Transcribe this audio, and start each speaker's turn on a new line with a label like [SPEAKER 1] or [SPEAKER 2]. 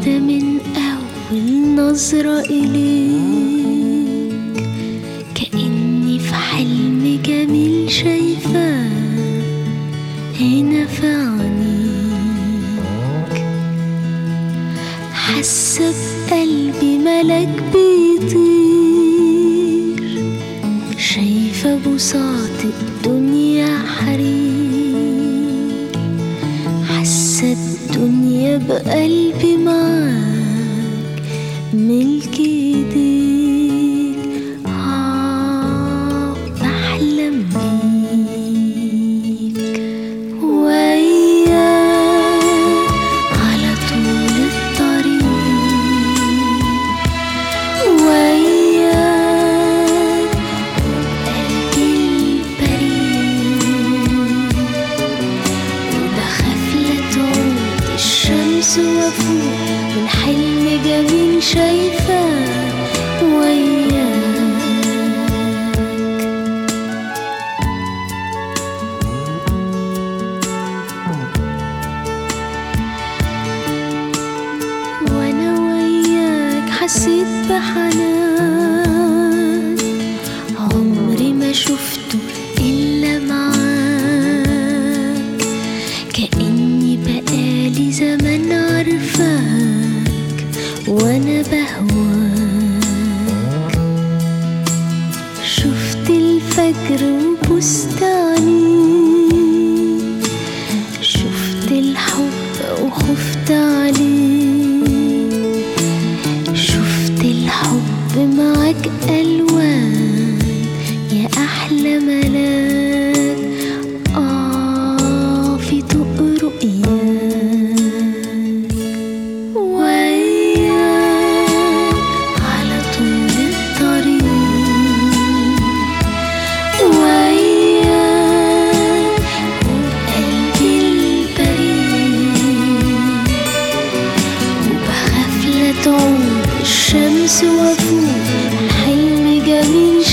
[SPEAKER 1] كده من أول نظرة إليك كأني في حلم جميل شايفاه هنا في عينيك حاسة بقلبي ملاك بيطير شايفة بساط الدنيا حرير حاسة الدنيا بقلبي معاك ملك ايديك آه بحلم بيك وياك على طول الطريق وياك قلبي البريء وبخاف لا تعود الشمس وافوق من حلم جميل شايفاه وياك وانا وياك حسيت بحنان عمري ما شفته الا معاك كاني بقالي زمان عارفاك وانا بهواك شفت الفجر وبستاني شفت الحب وخفت عليه شفت الحب معاك ألوان يا أحلى ملاك آه في طوق رؤياك وياك على طول الطريق وياك وبقلبي البريء وبخاف لا تعود الشمس وافوق حلم جميل